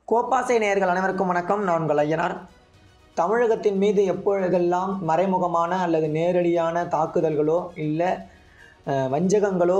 கோப்பாசை நேயர்கள் அனைவருக்கும் வணக்கம் நான் உங்கள் ஐயனார் தமிழகத்தின் மீது எப்பொழுதெல்லாம் மறைமுகமான அல்லது நேரடியான தாக்குதல்களோ இல்லை அஹ், வஞ்சகங்களோ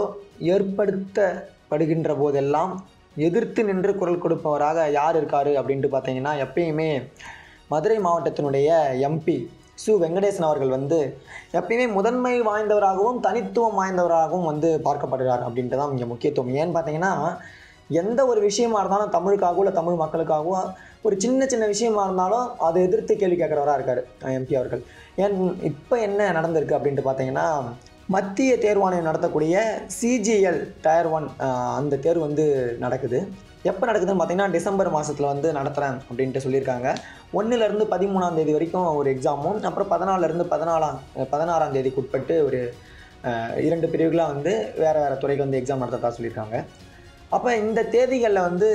ஏற்படுத்தப்படுகின்ற போதெல்லாம் எதிர்த்து நின்று குரல் கொடுப்பவராக யார் இருக்காரு அப்படின்ட்டு பார்த்தீங்கன்னா எப்பயுமே மதுரை மாவட்டத்தினுடைய எம்பி சு வெங்கடேசன் அவர்கள் வந்து எப்பயுமே முதன்மை வாய்ந்தவராகவும் தனித்துவம் வாய்ந்தவராகவும் வந்து பார்க்கப்படுகிறார் அப்படின்ட்டு தான் இங்கே முக்கியத்துவம் ஏன்னு பார்த்தீங்கன்னா எந்த ஒரு விஷயமா இருந்தாலும் தமிழுக்காகவோ இல்லை தமிழ் மக்களுக்காகவோ ஒரு சின்ன சின்ன விஷயமா இருந்தாலும் அதை எதிர்த்து கேள்வி கேட்குறவராக இருக்கார் எம்பி அவர்கள் ஏன் இப்போ என்ன நடந்திருக்கு அப்படின்ட்டு பார்த்தீங்கன்னா மத்திய தேர்வாணையம் நடத்தக்கூடிய சிஜிஎல் டயர் ஒன் அந்த தேர்வு வந்து நடக்குது எப்போ நடக்குதுன்னு பார்த்தீங்கன்னா டிசம்பர் மாதத்தில் வந்து நடத்துகிறேன் அப்படின்ட்டு சொல்லியிருக்காங்க ஒன்றுலேருந்து பதிமூணாம் தேதி வரைக்கும் ஒரு எக்ஸாமும் அப்புறம் பதினாலருந்து பதினாலாம் பதினாறாம் தேதிக்கு உட்பட்டு ஒரு அஹ், இரண்டு பிரிவுகளாக வந்து வேறு வேறு துறைக்கு வந்து எக்ஸாம் நடத்ததா சொல்லியிருக்காங்க அப்போ இந்த தேதிகளில் வந்து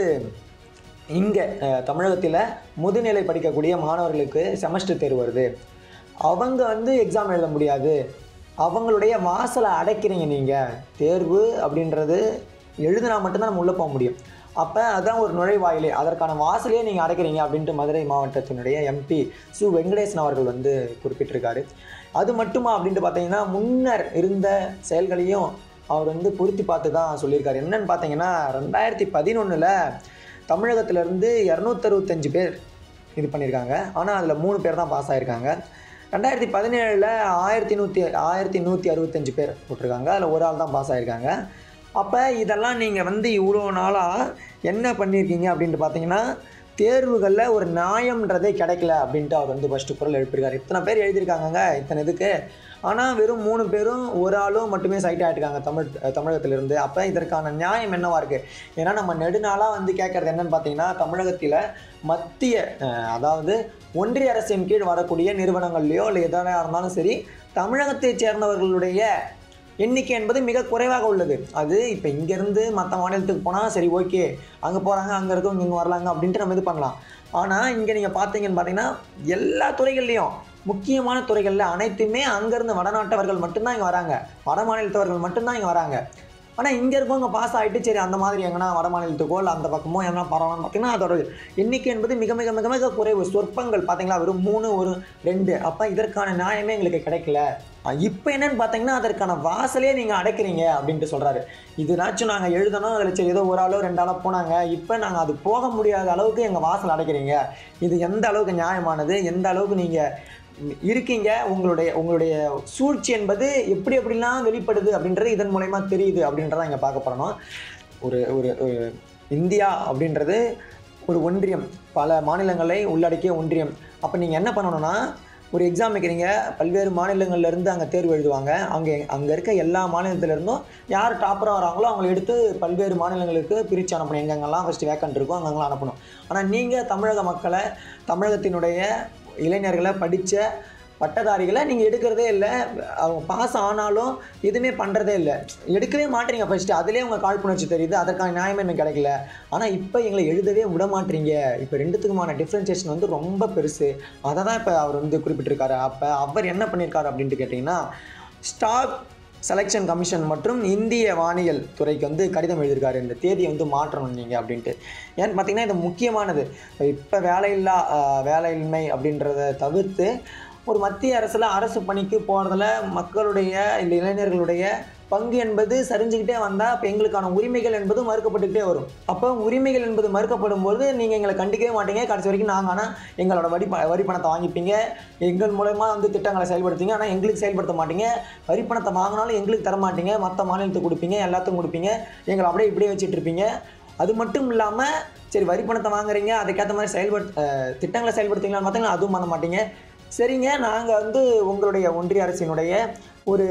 இங்கே தமிழகத்தில் முதுநிலை படிக்கக்கூடிய மாணவர்களுக்கு செமஸ்டர் தேர்வு வருது அவங்க வந்து எக்ஸாம் எழுத முடியாது அவங்களுடைய வாசலை அடைக்கிறீங்க நீங்கள் தேர்வு அப்படின்றது எழுதினா மட்டும்தான் நம்ம உள்ளே போக முடியும் அப்போ அதான் ஒரு நுழைவாயிலே அதற்கான வாசலையே நீங்கள் அடைக்கிறீங்க அப்படின்ட்டு மதுரை மாவட்டத்தினுடைய எம்பி சு வெங்கடேசன் அவர்கள் வந்து குறிப்பிட்டிருக்காரு அது மட்டுமா அப்படின்ட்டு பார்த்தீங்கன்னா முன்னர் இருந்த செயல்களையும் அவர் வந்து பொருத்தி பார்த்து தான் சொல்லியிருக்காரு என்னன்னு பார்த்தீங்கன்னா ரெண்டாயிரத்தி பதினொன்றில் தமிழகத்திலேருந்து இரநூத்தறுபத்தஞ்சு பேர் இது பண்ணியிருக்காங்க ஆனால் அதில் மூணு பேர் தான் பாஸ் ஆகிருக்காங்க ரெண்டாயிரத்தி பதினேழில் ஆயிரத்தி நூற்றி ஆயிரத்தி நூற்றி அறுபத்தஞ்சு பேர் போட்டிருக்காங்க அதில் ஒரு ஆள் தான் பாஸ் ஆகிருக்காங்க அப்போ இதெல்லாம் நீங்கள் வந்து இவ்வளோ நாளாக என்ன பண்ணியிருக்கீங்க அப்படின்ட்டு பார்த்தீங்கன்னா தேர்வுகளில் ஒரு நியாயம்ன்றதே கிடைக்கல அப்படின்ட்டு அவர் வந்து ஃபஸ்ட்டு குரல் எழுப்பியிருக்காரு இத்தனை பேர் எழுதியிருக்காங்கங்க இத்தனை இதுக்கு ஆனால் வெறும் மூணு பேரும் ஒரு ஆளும் மட்டுமே சைட் ஆகிட்டுருக்காங்க தமிழ் தமிழகத்திலிருந்து அப்போ இதற்கான நியாயம் என்னவா இருக்குது ஏன்னா நம்ம நெடுநாளாக வந்து கேட்குறது என்னன்னு பார்த்தீங்கன்னா தமிழகத்தில் மத்திய அஹ், அதாவது ஒன்றிய அரசின் கீழ் வரக்கூடிய நிறுவனங்கள்லையோ இல்லை எதாக இருந்தாலும் சரி தமிழகத்தைச் சேர்ந்தவர்களுடைய எண்ணிக்கை என்பது மிக குறைவாக உள்ளது அது இப்போ இங்கேருந்து மற்ற மாநிலத்துக்கு போனால் சரி ஓகே அங்கே போகிறாங்க அங்கே இருக்கவங்க இங்கே வரலாங்க அப்படின்ட்டு நம்ம இது பண்ணலாம் ஆனால் இங்கே நீங்கள் பார்த்தீங்கன்னு பார்த்தீங்கன்னா எல்லா துறைகள்லையும் முக்கியமான துறைகளில் அனைத்துமே அங்கேருந்து வடநாட்டவர்கள் மட்டும்தான் இங்கே வராங்க வட மாநிலத்தவர்கள் மட்டும்தான் இங்கே வராங்க ஆனால் இங்கே இருக்கவங்க பாஸ் ஆகிட்டு சரி அந்த மாதிரி எங்கன்னா வட மாநிலத்துக்கோ இல்லை அந்த பக்கமோ எங்கன்னா பரவாயில்ல பார்த்தீங்கன்னா அதோட எண்ணிக்கை என்பது மிக மிக மிக மிக குறைவு சொற்பங்கள் பார்த்தீங்களா வெறும் மூணு ஒரு ரெண்டு அப்போ இதற்கான நியாயமே எங்களுக்கு கிடைக்கல இப்போ என்னன்னு பார்த்தீங்கன்னா அதற்கான வாசலே நீங்கள் அடைக்கிறீங்க அப்படின்ட்டு சொல்கிறாரு இதுனாச்சும் நாங்கள் எழுதணும் அதில் சரி ஏதோ ஒரு ஆளோ ரெண்டு ஆளோ போனாங்க இப்போ நாங்கள் அது போக முடியாத அளவுக்கு எங்கள் வாசல் அடைக்கிறீங்க இது எந்த அளவுக்கு நியாயமானது எந்த அளவுக்கு நீங்கள் இருக்கீங்க உங்களுடைய உங்களுடைய சூழ்ச்சி என்பது எப்படி எப்படிலாம் வெளிப்படுது அப்படின்றது இதன் மூலயமா தெரியுது அப்படின்றத இங்கே பார்க்க போகிறோம் ஒரு ஒரு ஒரு இந்தியா அப்படின்றது ஒரு ஒன்றியம் பல மாநிலங்களை உள்ளடக்கிய ஒன்றியம் அப்போ நீங்கள் என்ன பண்ணணும்னா ஒரு எக்ஸாம் வைக்கிறீங்க பல்வேறு மாநிலங்கள்லேருந்து அங்கே தேர்வு எழுதுவாங்க அங்கே அங்கே இருக்க எல்லா மாநிலத்திலேருந்தும் யார் டாப்பராக வராங்களோ அவங்கள எடுத்து பல்வேறு மாநிலங்களுக்கு பிரித்து அனுப்பணும் எங்கெங்கெல்லாம் ஃபஸ்ட்டு வேக்கண்ட் இருக்கோ அங்கங்கெல்லாம் அனுப்பணும் ஆனால் நீங்கள் தமிழக மக்களை தமிழகத்தினுடைய இளைஞர்களை படித்த பட்டதாரிகளை நீங்கள் எடுக்கிறதே இல்லை அவங்க பாஸ் ஆனாலும் எதுவுமே பண்ணுறதே இல்லை எடுக்கவே மாட்டீங்க ஃபஸ்ட்டு அதிலே உங்கள் காழ்ப்புணர்ச்சி தெரியுது அதற்கான நியாயமே எனக்கு கிடைக்கல ஆனால் இப்போ எங்களை எழுதவே விட மாட்டீங்க இப்போ ரெண்டுத்துக்குமான டிஃப்ரென்சியேஷன் வந்து ரொம்ப பெருசு அதை தான் இப்போ அவர் வந்து குறிப்பிட்டிருக்காரு அப்போ அவர் என்ன பண்ணியிருக்காரு அப்படின்ட்டு கேட்டிங்கன்னா ஸ்டாப் செலெக்ஷன் கமிஷன் மற்றும் இந்திய வானியல் துறைக்கு வந்து கடிதம் எழுதியிருக்காரு இந்த தேதியை வந்து மாற்றணும் நீங்கள் அப்படின்ட்டு ஏன்னு பார்த்தீங்கன்னா இது முக்கியமானது இப்போ வேலையில்லா ஆஹ், வேலையின்மை அப்படின்றத தவிர்த்து ஒரு மத்திய அரசில் அரசு பணிக்கு போகிறதுல மக்களுடைய இல்லை இளைஞர்களுடைய பங்கு என்பது சரிஞ்சுக்கிட்டே வந்தால் அப்போ எங்களுக்கான உரிமைகள் என்பது மறுக்கப்பட்டுக்கிட்டே வரும் அப்போ உரிமைகள் என்பது மறுக்கப்படும் போது நீங்கள் எங்களை கண்டிக்கவே மாட்டீங்க கடைசி வரைக்கும் நாங்கள் ஆனால் எங்களோட வரி ப வரி பணத்தை வாங்கிப்பீங்க எங்கள் மூலயமா வந்து திட்டங்களை செயல்படுத்துவீங்க ஆனால் எங்களுக்கு செயல்படுத்த மாட்டீங்க வரி பணத்தை வாங்கினாலும் எங்களுக்கு தர மாட்டீங்க மற்ற மாநிலத்துக்கு கொடுப்பீங்க எல்லாத்துக்கும் கொடுப்பீங்க எங்களை அப்படியே இப்படியே வச்சுட்டு இருப்பீங்க அது மட்டும் இல்லாமல் சரி வரி பணத்தை வாங்குறீங்க அதுக்கேற்ற மாதிரி செயல்படுத்த அஹ், திட்டங்களை செயல்படுத்துவீங்களான்னு பார்த்தீங்கன்னா அதுவும் பண்ண மாட்டீங்க சரிங்க நாங்கள் வந்து உங்களுடைய ஒன்றிய அரசினுடைய ஒரு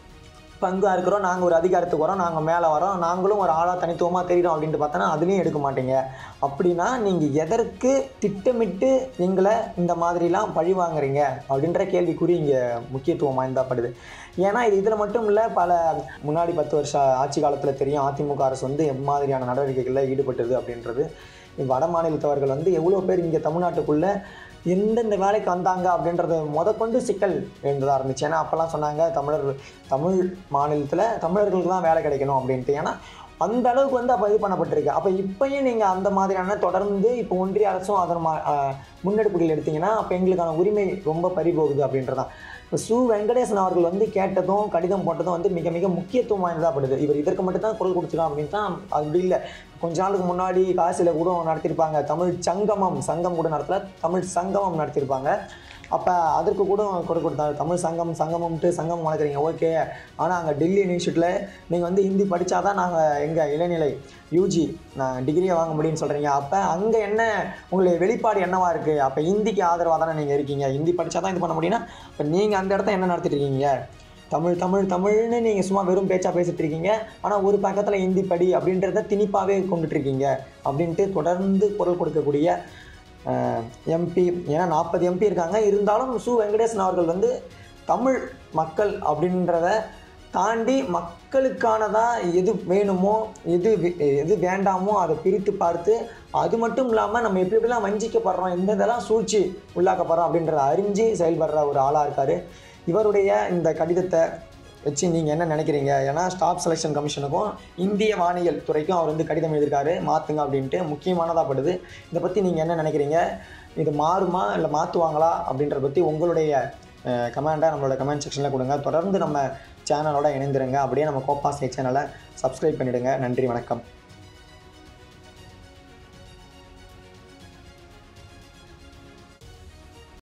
பங்காக இருக்கிறோம் நாங்கள் ஒரு அதிகாரத்துக்கு வரோம் நாங்கள் மேலே வரோம் நாங்களும் ஒரு ஆளாக தனித்துவமாக தெரிகிறோம் அப்படின்ட்டு பார்த்தோன்னா அதுலேயும் எடுக்க மாட்டீங்க அப்படின்னா நீங்கள் எதற்கு திட்டமிட்டு எங்களை இந்த மாதிரிலாம் பழி வாங்குறீங்க அப்படின்ற கேள்விக்குறி இங்கே முக்கியத்துவம் வாய்ந்தாப்படுது ஏன்னா இது இதில் மட்டும் இல்லை பல முன்னாடி பத்து வருஷம் ஆட்சி காலத்தில் தெரியும் அதிமுக அரசு வந்து எம்மாதிரியான நடவடிக்கைகளில் ஈடுபட்டது அப்படின்றது வட மாநிலத்தவர்கள் வந்து எவ்வளோ பேர் இங்கே தமிழ்நாட்டுக்குள்ளே எந்தெந்த வேலைக்கு வந்தாங்க அப்படின்றது முதற்கொண்டு சிக்கல் இருந்ததாக இருந்துச்சு ஏன்னா அப்போல்லாம் சொன்னாங்க தமிழர் தமிழ் மாநிலத்தில் தமிழர்களுக்கு தான் வேலை கிடைக்கணும் அப்படின்ட்டு ஏன்னா அந்த அளவுக்கு வந்து அப்போ இது பண்ணப்பட்டிருக்கு அப்போ இப்பயும் நீங்கள் அந்த மாதிரியான தொடர்ந்து இப்போ ஒன்றிய அரசும் அதன் மா ஆஹ் முன்னெடுப்புகள் எடுத்தீங்கன்னா அப்போ எங்களுக்கான உரிமை ரொம்ப பறிபோகுது அப்படின்றதான் இப்போ சு வெங்கடேசன் அவர்கள் வந்து கேட்டதும் கடிதம் போட்டதும் வந்து மிக மிக முக்கியத்துவம் வாய்ந்ததாக படுது இவர் இதற்கு மட்டும் தான் குரல் கொடுத்துருக்கான் அப்படின்னு தான் அப்படி இல்லை கொஞ்ச நாளுக்கு முன்னாடி காசியில் கூட நடத்தியிருப்பாங்க தமிழ் சங்கமம் சங்கம் கூட நடத்தல தமிழ் சங்கமம் நடத்தியிருப்பாங்க அப்போ அதற்கு கூட குரல் கொடுத்தாரு தமிழ் சங்கம் சங்கமம்ட்டு சங்கம் வளர்க்குறீங்க ஓகே ஆனால் அங்கே டெல்லி யூனிவர்சிட்டியில் நீங்கள் வந்து ஹிந்தி படித்தா தான் நாங்கள் எங்கள் இளநிலை யூஜி நான் டிகிரியை வாங்க முடியும்னு சொல்கிறீங்க அப்போ அங்கே என்ன உங்களுடைய வெளிப்பாடு என்னவா இருக்குது அப்போ ஹிந்திக்கு ஆதரவாக தானே நீங்கள் இருக்கீங்க ஹிந்தி படித்தா தான் இது பண்ண முடியும்னா இப்போ நீங்கள் அந்த இடத்த என்ன நடத்திட்டு இருக்கீங்க தமிழ் தமிழ் தமிழ்னு நீங்கள் சும்மா வெறும் பேச்சாக பேசிட்டு இருக்கீங்க ஆனால் ஒரு பக்கத்தில் ஹிந்தி படி அப்படின்றத திணிப்பாகவே கொண்டுட்டு இருக்கீங்க அப்படின்ட்டு தொடர்ந்து குரல் கொடுக்கக்கூடிய எம்பி ஏன்னா நாற்பது எம்பி இருக்காங்க இருந்தாலும் சு வெங்கடேசன் அவர்கள் வந்து தமிழ் மக்கள் அப்படின்றத தாண்டி மக்களுக்கானதாக எது வேணுமோ எது வே- எது வேண்டாமோ அதை பிரித்து பார்த்து அது மட்டும் இல்லாமல் நம்ம எப்படி எப்படிலாம் வஞ்சிக்கப்படுறோம் எந்த இதெல்லாம் சூழ்ச்சி உள்ளாக்கப்படுறோம் அப்படின்றத அறிஞ்சு செயல்படுற ஒரு ஆளாக இருக்கார் இவருடைய இந்த கடிதத்தை வச்சு நீங்கள் என்ன நினைக்கிறீங்க ஏன்னா ஸ்டாஃப் செலெக்ஷன் கமிஷனுக்கும் இந்திய வானியல் துறைக்கும் அவர் வந்து கடிதம் எழுதியிருக்காரு மாற்றுங்க அப்படின்ட்டு முக்கியமானதாக படுது இதை பற்றி நீங்கள் என்ன நினைக்கிறீங்க இது மாறுமா இல்லை மாற்றுவாங்களா அப்படின்றத பற்றி உங்களுடைய கமெண்ட்டை நம்மளோட கமெண்ட் செக்ஷனில் கொடுங்க தொடர்ந்து நம்ம சேனலோட இணைந்திருங்க அப்படியே நம்ம கோப்பாசை சேனலை சப்ஸ்கிரைப் பண்ணிவிடுங்க நன்றி வணக்கம்